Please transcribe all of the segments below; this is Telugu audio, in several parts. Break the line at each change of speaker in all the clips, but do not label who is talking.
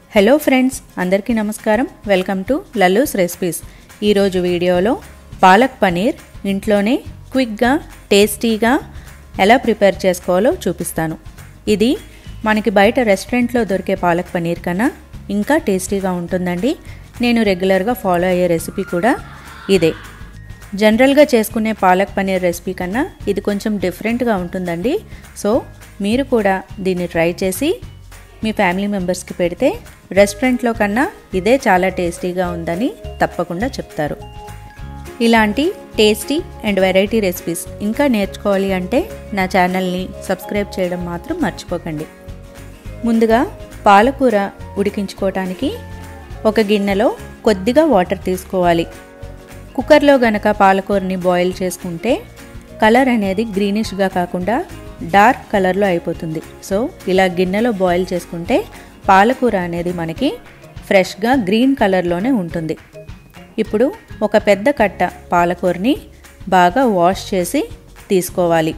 హలో ఫ్రెండ్స్ అందరికీ నమస్కారం వెల్కమ్ టు లల్లూస్ రెసిపీస్ ఈరోజు వీడియోలో పాలక్ పనీర్ ఇంట్లోనే క్విక్గా టేస్టీగా ఎలా ప్రిపేర్ చేసుకోవాలో చూపిస్తాను ఇది మనకి బయట రెస్టారెంట్లో దొరికే పాలక్ పనీర్ కన్నా ఇంకా టేస్టీగా ఉంటుందండి నేను రెగ్యులర్గా ఫాలో అయ్యే రెసిపీ కూడా ఇదే జనరల్గా చేసుకునే పాలక్ పనీర్ రెసిపీ కన్నా ఇది కొంచెం డిఫరెంట్గా ఉంటుందండి సో మీరు కూడా దీన్ని ట్రై చేసి మీ ఫ్యామిలీ మెంబర్స్కి పెడితే రెస్టారెంట్లో కన్నా ఇదే చాలా టేస్టీగా ఉందని తప్పకుండా చెప్తారు ఇలాంటి టేస్టీ అండ్ వెరైటీ రెసిపీస్ ఇంకా నేర్చుకోవాలి అంటే నా ఛానల్ని సబ్స్క్రైబ్ చేయడం మాత్రం మర్చిపోకండి ముందుగా పాలకూర ఉడికించుకోవటానికి ఒక గిన్నెలో కొద్దిగా వాటర్ తీసుకోవాలి కుక్కర్లో గనక పాలకూరని బాయిల్ చేసుకుంటే కలర్ అనేది గ్రీనిష్గా కాకుండా డార్క్ కలర్లో అయిపోతుంది సో ఇలా గిన్నెలో బాయిల్ చేసుకుంటే పాలకూర అనేది మనకి ఫ్రెష్గా గ్రీన్ కలర్లోనే ఉంటుంది ఇప్పుడు ఒక పెద్ద కట్ట పాలకూరని బాగా వాష్ చేసి తీసుకోవాలి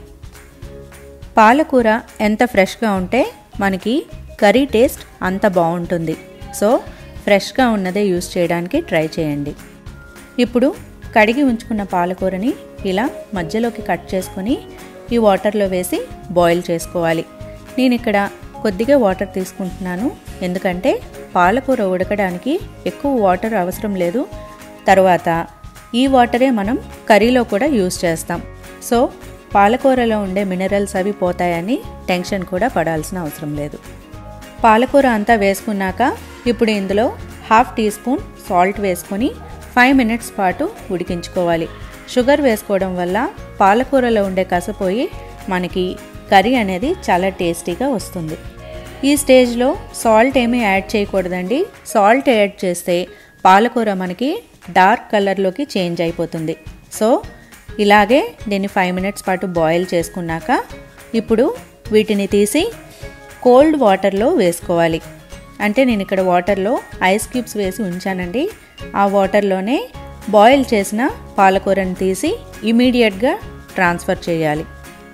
పాలకూర ఎంత ఫ్రెష్గా ఉంటే మనకి కర్రీ టేస్ట్ అంత బాగుంటుంది సో ఫ్రెష్గా ఉన్నదే యూస్ చేయడానికి ట్రై చేయండి ఇప్పుడు కడిగి ఉంచుకున్న పాలకూరని ఇలా మధ్యలోకి కట్ చేసుకొని ఈ వాటర్లో వేసి బాయిల్ చేసుకోవాలి నేను ఇక్కడ కొద్దిగా వాటర్ తీసుకుంటున్నాను ఎందుకంటే పాలకూర ఉడకడానికి ఎక్కువ వాటర్ అవసరం లేదు తర్వాత ఈ వాటరే మనం కర్రీలో కూడా యూస్ చేస్తాం సో పాలకూరలో ఉండే మినరల్స్ అవి పోతాయని టెన్షన్ కూడా పడాల్సిన అవసరం లేదు పాలకూర అంతా వేసుకున్నాక ఇప్పుడు ఇందులో హాఫ్ టీ స్పూన్ సాల్ట్ వేసుకొని ఫైవ్ మినిట్స్ పాటు ఉడికించుకోవాలి షుగర్ వేసుకోవడం వల్ల పాలకూరలో ఉండే కసపోయి మనకి కర్రీ అనేది చాలా టేస్టీగా వస్తుంది ఈ స్టేజ్లో సాల్ట్ ఏమీ యాడ్ చేయకూడదండి సాల్ట్ యాడ్ చేస్తే పాలకూర మనకి డార్క్ కలర్లోకి చేంజ్ అయిపోతుంది సో ఇలాగే దీన్ని ఫైవ్ మినిట్స్ పాటు బాయిల్ చేసుకున్నాక ఇప్పుడు వీటిని తీసి కోల్డ్ వాటర్లో వేసుకోవాలి అంటే నేను ఇక్కడ వాటర్లో ఐస్ క్యూబ్స్ వేసి ఉంచానండి ఆ వాటర్లోనే బాయిల్ చేసిన పాలకూరని తీసి ఇమీడియట్గా ట్రాన్స్ఫర్ చేయాలి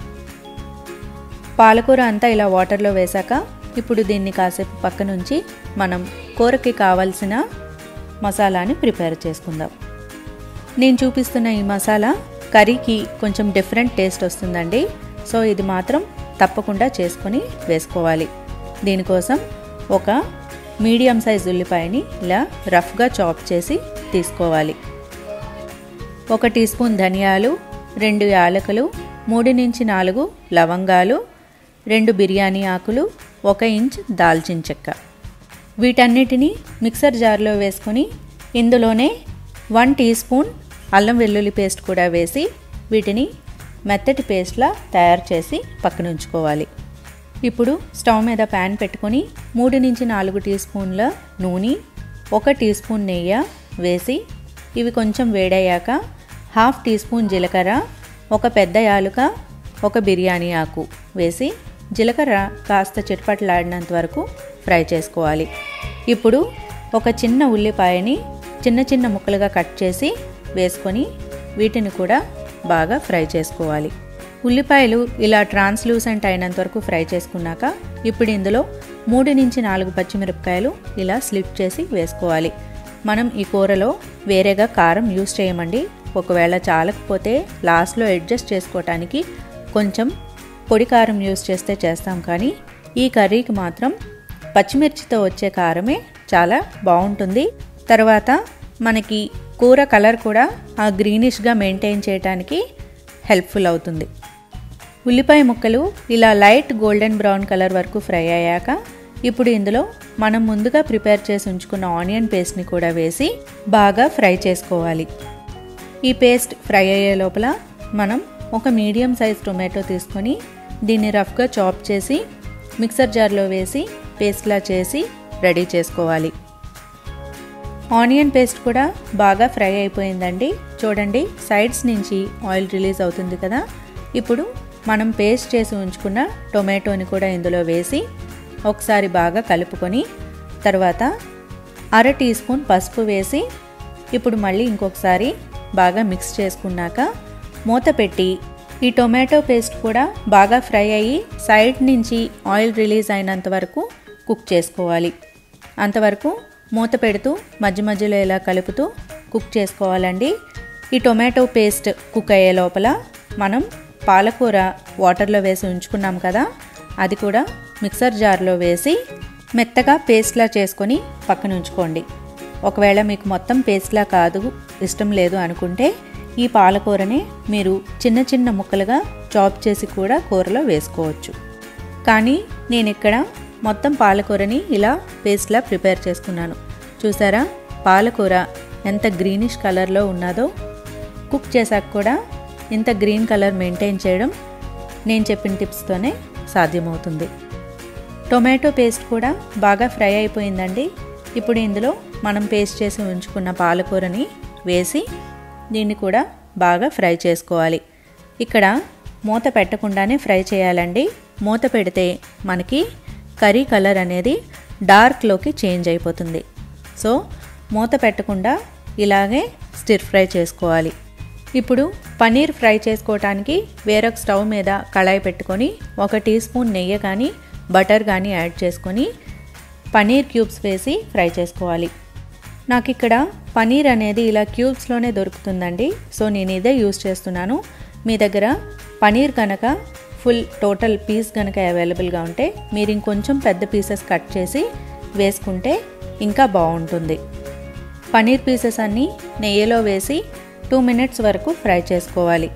పాలకూర అంతా ఇలా వాటర్లో వేశాక ఇప్పుడు దీన్ని కాసేపు పక్క నుంచి మనం కూరకి కావాల్సిన మసాలాని ప్రిపేర్ చేసుకుందాం నేను చూపిస్తున్న ఈ మసాలా కర్రీకి కొంచెం డిఫరెంట్ టేస్ట్ వస్తుందండి సో ఇది మాత్రం తప్పకుండా చేసుకొని వేసుకోవాలి దీనికోసం ఒక మీడియం సైజ్ ఉల్లిపాయని ఇలా రఫ్గా చాప్ చేసి తీసుకోవాలి ఒక టీ స్పూన్ ధనియాలు రెండు యాలకులు మూడు నుంచి నాలుగు లవంగాలు రెండు బిర్యానీ ఆకులు ఒక ఇంచ్ దాల్చిన చెక్క వీటన్నిటిని మిక్సర్ జార్లో వేసుకొని ఇందులోనే వన్ టీ స్పూన్ అల్లం వెల్లుల్లి పేస్ట్ కూడా వేసి వీటిని మెత్తటి పేస్ట్లా తయారు చేసి పక్కన ఉంచుకోవాలి ఇప్పుడు స్టవ్ మీద ప్యాన్ పెట్టుకొని మూడు నుంచి నాలుగు టీ స్పూన్ల నూనె ఒక టీ స్పూన్ నెయ్యి వేసి ఇవి కొంచెం వేడయ్యాక హాఫ్ టీ స్పూన్ జీలకర్ర ఒక పెద్ద యాలుక ఒక బిర్యానీ ఆకు వేసి జీలకర్ర కాస్త చిట్పట్లాడినంత వరకు ఫ్రై చేసుకోవాలి ఇప్పుడు ఒక చిన్న ఉల్లిపాయని చిన్న చిన్న ముక్కలుగా కట్ చేసి వేసుకొని వీటిని కూడా బాగా ఫ్రై చేసుకోవాలి ఉల్లిపాయలు ఇలా ట్రాన్స్లూసెంట్ అయినంత వరకు ఫ్రై చేసుకున్నాక ఇప్పుడు ఇందులో మూడు నుంచి నాలుగు పచ్చిమిరపకాయలు ఇలా స్లిట్ చేసి వేసుకోవాలి మనం ఈ కూరలో వేరేగా కారం యూస్ చేయమండి ఒకవేళ చాలకపోతే లాస్ట్లో అడ్జస్ట్ చేసుకోవటానికి కొంచెం పొడి కారం యూస్ చేస్తే చేస్తాం కానీ ఈ కర్రీకి మాత్రం పచ్చిమిర్చితో వచ్చే కారమే చాలా బాగుంటుంది తర్వాత మనకి కూర కలర్ కూడా ఆ గ్రీనిష్గా మెయింటైన్ చేయడానికి హెల్ప్ఫుల్ అవుతుంది ఉల్లిపాయ ముక్కలు ఇలా లైట్ గోల్డెన్ బ్రౌన్ కలర్ వరకు ఫ్రై అయ్యాక ఇప్పుడు ఇందులో మనం ముందుగా ప్రిపేర్ చేసి ఉంచుకున్న ఆనియన్ పేస్ట్ని కూడా వేసి బాగా ఫ్రై చేసుకోవాలి ఈ పేస్ట్ ఫ్రై అయ్యే లోపల మనం ఒక మీడియం సైజ్ టొమాటో తీసుకొని దీన్ని రఫ్గా చాప్ చేసి మిక్సర్ జార్లో వేసి పేస్ట్లా చేసి రెడీ చేసుకోవాలి ఆనియన్ పేస్ట్ కూడా బాగా ఫ్రై అయిపోయిందండి చూడండి సైడ్స్ నుంచి ఆయిల్ రిలీజ్ అవుతుంది కదా ఇప్పుడు మనం పేస్ట్ చేసి ఉంచుకున్న టొమాటోని కూడా ఇందులో వేసి ఒకసారి బాగా కలుపుకొని తర్వాత అర టీ స్పూన్ పసుపు వేసి ఇప్పుడు మళ్ళీ ఇంకొకసారి బాగా మిక్స్ చేసుకున్నాక మూత పెట్టి ఈ టొమాటో పేస్ట్ కూడా బాగా ఫ్రై అయ్యి సైడ్ నుంచి ఆయిల్ రిలీజ్ అయినంత వరకు కుక్ చేసుకోవాలి అంతవరకు మూత పెడుతూ మధ్య మధ్యలో ఇలా కలుపుతూ కుక్ చేసుకోవాలండి ఈ టొమాటో పేస్ట్ కుక్ అయ్యే లోపల మనం పాలకూర వాటర్లో వేసి ఉంచుకున్నాం కదా అది కూడా మిక్సర్ జార్లో వేసి మెత్తగా పేస్ట్లా చేసుకొని పక్కన ఉంచుకోండి ఒకవేళ మీకు మొత్తం పేస్ట్లా కాదు ఇష్టం లేదు అనుకుంటే ఈ పాలకూరని మీరు చిన్న చిన్న ముక్కలుగా చాప్ చేసి కూడా కూరలో వేసుకోవచ్చు కానీ నేను ఇక్కడ మొత్తం పాలకూరని ఇలా పేస్ట్లా ప్రిపేర్ చేసుకున్నాను చూసారా పాలకూర ఎంత గ్రీనిష్ కలర్లో ఉన్నదో కుక్ చేశాక కూడా ఇంత గ్రీన్ కలర్ మెయింటైన్ చేయడం నేను చెప్పిన టిప్స్తోనే సాధ్యమవుతుంది టొమాటో పేస్ట్ కూడా బాగా ఫ్రై అయిపోయిందండి ఇప్పుడు ఇందులో మనం పేస్ట్ చేసి ఉంచుకున్న పాలకూరని వేసి దీన్ని కూడా బాగా ఫ్రై చేసుకోవాలి ఇక్కడ మూత పెట్టకుండానే ఫ్రై చేయాలండి మూత పెడితే మనకి కర్రీ కలర్ అనేది డార్క్లోకి చేంజ్ అయిపోతుంది సో మూత పెట్టకుండా ఇలాగే స్టిర్ ఫ్రై చేసుకోవాలి ఇప్పుడు పన్నీర్ ఫ్రై చేసుకోవటానికి వేరొక స్టవ్ మీద కళాయి పెట్టుకొని ఒక టీ స్పూన్ నెయ్యి కానీ బటర్ కానీ యాడ్ చేసుకొని పన్నీర్ క్యూబ్స్ వేసి ఫ్రై చేసుకోవాలి నాకు ఇక్కడ పన్నీర్ అనేది ఇలా క్యూబ్స్లోనే దొరుకుతుందండి సో నేను ఇదే యూస్ చేస్తున్నాను మీ దగ్గర పన్నీర్ కనుక ఫుల్ టోటల్ పీస్ కనుక అవైలబుల్గా ఉంటే మీరు ఇంకొంచెం పెద్ద పీసెస్ కట్ చేసి వేసుకుంటే ఇంకా బాగుంటుంది పన్నీర్ పీసెస్ అన్నీ నెయ్యిలో వేసి టూ మినిట్స్ వరకు ఫ్రై చేసుకోవాలి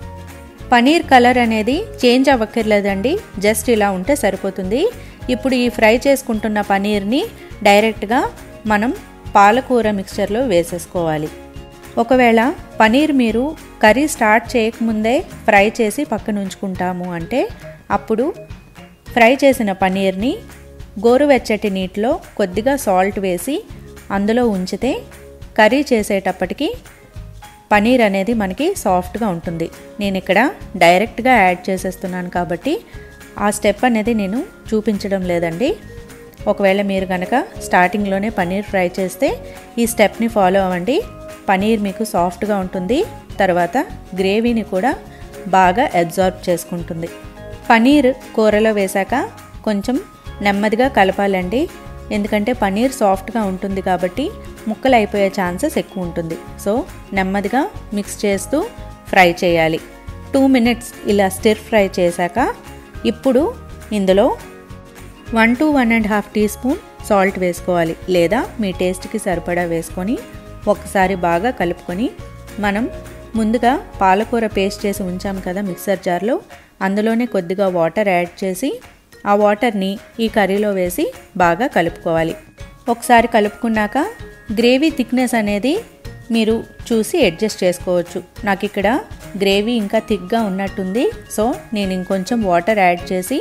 పనీర్ కలర్ అనేది చేంజ్ అవ్వక్కర్లేదండి జస్ట్ ఇలా ఉంటే సరిపోతుంది ఇప్పుడు ఈ ఫ్రై చేసుకుంటున్న పనీర్ని డైరెక్ట్గా మనం పాలకూర మిక్చర్లో వేసేసుకోవాలి ఒకవేళ పనీర్ మీరు కర్రీ స్టార్ట్ చేయకముందే ఫ్రై చేసి పక్కన ఉంచుకుంటాము అంటే అప్పుడు ఫ్రై చేసిన పనీర్ని గోరువెచ్చటి నీటిలో కొద్దిగా సాల్ట్ వేసి అందులో ఉంచితే కర్రీ చేసేటప్పటికి పనీర్ అనేది మనకి సాఫ్ట్గా ఉంటుంది నేను ఇక్కడ డైరెక్ట్గా యాడ్ చేసేస్తున్నాను కాబట్టి ఆ స్టెప్ అనేది నేను చూపించడం లేదండి ఒకవేళ మీరు కనుక స్టార్టింగ్లోనే పనీర్ ఫ్రై చేస్తే ఈ స్టెప్ని ఫాలో అవ్వండి పనీర్ మీకు సాఫ్ట్గా ఉంటుంది తర్వాత గ్రేవీని కూడా బాగా అబ్జార్బ్ చేసుకుంటుంది పనీర్ కూరలో వేశాక కొంచెం నెమ్మదిగా కలపాలండి ఎందుకంటే పనీర్ సాఫ్ట్గా ఉంటుంది కాబట్టి ముక్కలు అయిపోయే ఛాన్సెస్ ఎక్కువ ఉంటుంది సో నెమ్మదిగా మిక్స్ చేస్తూ ఫ్రై చేయాలి టూ మినిట్స్ ఇలా స్టిర్ ఫ్రై చేశాక ఇప్పుడు ఇందులో one to one and half teaspoon salt వేసుకోవాలి లేదా మీ టేస్ట్కి సరిపడా వేసుకొని ఒకసారి బాగా కలుపుకొని మనం ముందుగా పాలకూర పేస్ట్ చేసి ఉంచాం కదా మిక్సర్ జార్లో అందులోనే కొద్దిగా వాటర్ యాడ్ చేసి ఆ వాటర్ని ఈ కర్రీలో వేసి బాగా కలుపుకోవాలి ఒకసారి కలుపుకున్నాక గ్రేవీ థిక్నెస్ అనేది మీరు చూసి అడ్జస్ట్ చేసుకోవచ్చు నాకు ఇక్కడ గ్రేవీ ఇంకా థిక్గా ఉన్నట్టుంది సో నేను ఇంకొంచెం వాటర్ యాడ్ చేసి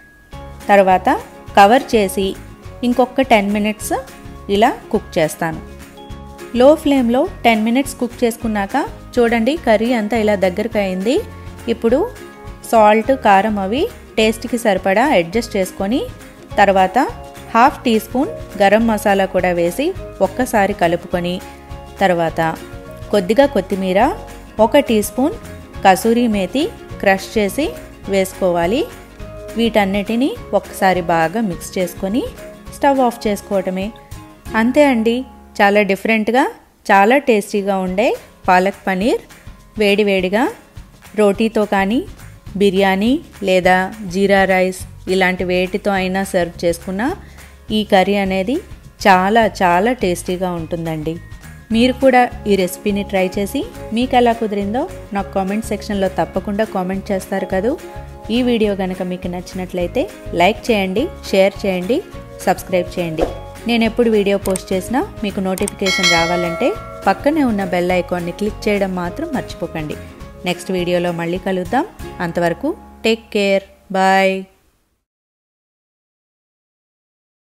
తర్వాత కవర్ చేసి ఇంకొక టెన్ మినిట్స్ ఇలా కుక్ చేస్తాను లో ఫ్లేమ్లో టెన్ మినిట్స్ కుక్ చేసుకున్నాక చూడండి కర్రీ అంతా ఇలా దగ్గరకు అయింది ఇప్పుడు సాల్ట్ కారం అవి టేస్ట్కి సరిపడా అడ్జస్ట్ చేసుకొని తర్వాత half teaspoon garam masala కూడా వేసి ఒక్కసారి కలుపుకొని తర్వాత కొద్దిగా కొత్తిమీర ఒక teaspoon kasuri methi crush చేసి వేసుకోవాలి వీటన్నిటిని ఒక్కసారి బాగా మిక్స్ చేసుకొని స్టవ్ ఆఫ్ చేసుకోవటమే అంతే అండి చాలా డిఫరెంట్గా చాలా టేస్టీగా ఉండే పాలక్ పనీర్ వేడివేడిగా రోటీతో కానీ బిర్యానీ లేదా జీరా రైస్ ఇలాంటి వేటితో అయినా సర్వ్ చేసుకున్న ఈ కర్రీ అనేది చాలా చాలా టేస్టీగా ఉంటుందండి మీరు కూడా ఈ రెసిపీని ట్రై చేసి మీకు ఎలా కుదిరిందో నాకు కామెంట్ సెక్షన్లో తప్పకుండా కామెంట్ చేస్తారు కదూ ఈ వీడియో కనుక మీకు నచ్చినట్లయితే లైక్ చేయండి షేర్ చేయండి సబ్స్క్రైబ్ చేయండి నేను ఎప్పుడు వీడియో పోస్ట్ చేసినా మీకు నోటిఫికేషన్ రావాలంటే పక్కనే ఉన్న బెల్ ఐకాన్ని క్లిక్ చేయడం మాత్రం మర్చిపోకండి నెక్స్ట్ వీడియోలో మళ్ళీ కలుద్దాం అంతవరకు టేక్ కేర్ బాయ్